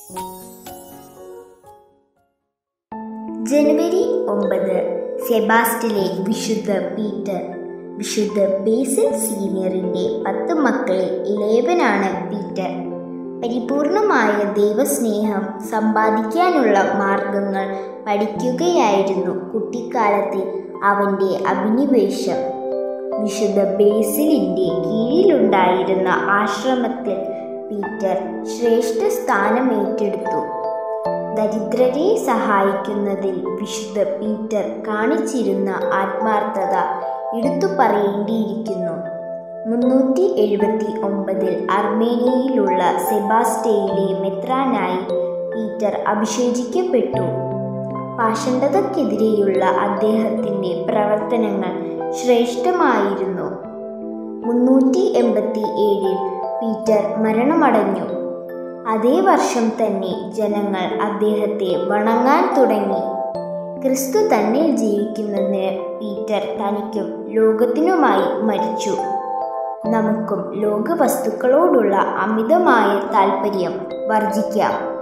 ജനുവരി ഒമ്പത് സെബാസ്റ്റിലെ വിശുദ്ധ പീറ്റർ വിശുദ്ധ ബേസിൽ സീനിയറിന്റെ പത്ത് മക്കളിൽ ഇളയവനാണ് പീറ്റർ പരിപൂർണമായ ദൈവസ്നേഹം സമ്പാദിക്കാനുള്ള മാർഗങ്ങൾ പഠിക്കുകയായിരുന്നു കുട്ടിക്കാലത്തെ അവൻ്റെ അഭിനിവേശം വിശുദ്ധ ബേസിലിൻ്റെ കീഴിലുണ്ടായിരുന്ന ആശ്രമത്തിൽ പീറ്റർ ശ്രേഷ്ഠ സ്ഥാനം ഏറ്റെടുത്തു ദരിദ്രരെ സഹായിക്കുന്നതിൽ വിശുദ്ധ പീറ്റർ കാണിച്ചിരുന്ന ആത്മാർത്ഥത എടുത്തു പറയേണ്ടിയിരിക്കുന്നു മുന്നൂറ്റി എഴുപത്തി ഒമ്പതിൽ അർമേനിയയിലുള്ള സെബാസ്റ്റയിലെ മെത്രാനായി പീറ്റർ അഭിഷേചിക്കപ്പെട്ടു പാഷണ്ഡതക്കെതിരെയുള്ള അദ്ദേഹത്തിൻ്റെ പ്രവർത്തനങ്ങൾ ശ്രേഷ്ഠമായിരുന്നു മുന്നൂറ്റി എൺപത്തി ഏഴിൽ പീറ്റർ മരണമടഞ്ഞു അതേ വർഷം തന്നെ ജനങ്ങൾ അദ്ദേഹത്തെ വണങ്ങാൻ തുടങ്ങി ക്രിസ്തു തന്നിൽ ജീവിക്കുന്നതിന് പീറ്റർ തനിക്കും ലോകത്തിനുമായി മരിച്ചു നമുക്കും ലോകവസ്തുക്കളോടുള്ള അമിതമായ താല്പര്യം വർജിക്കാം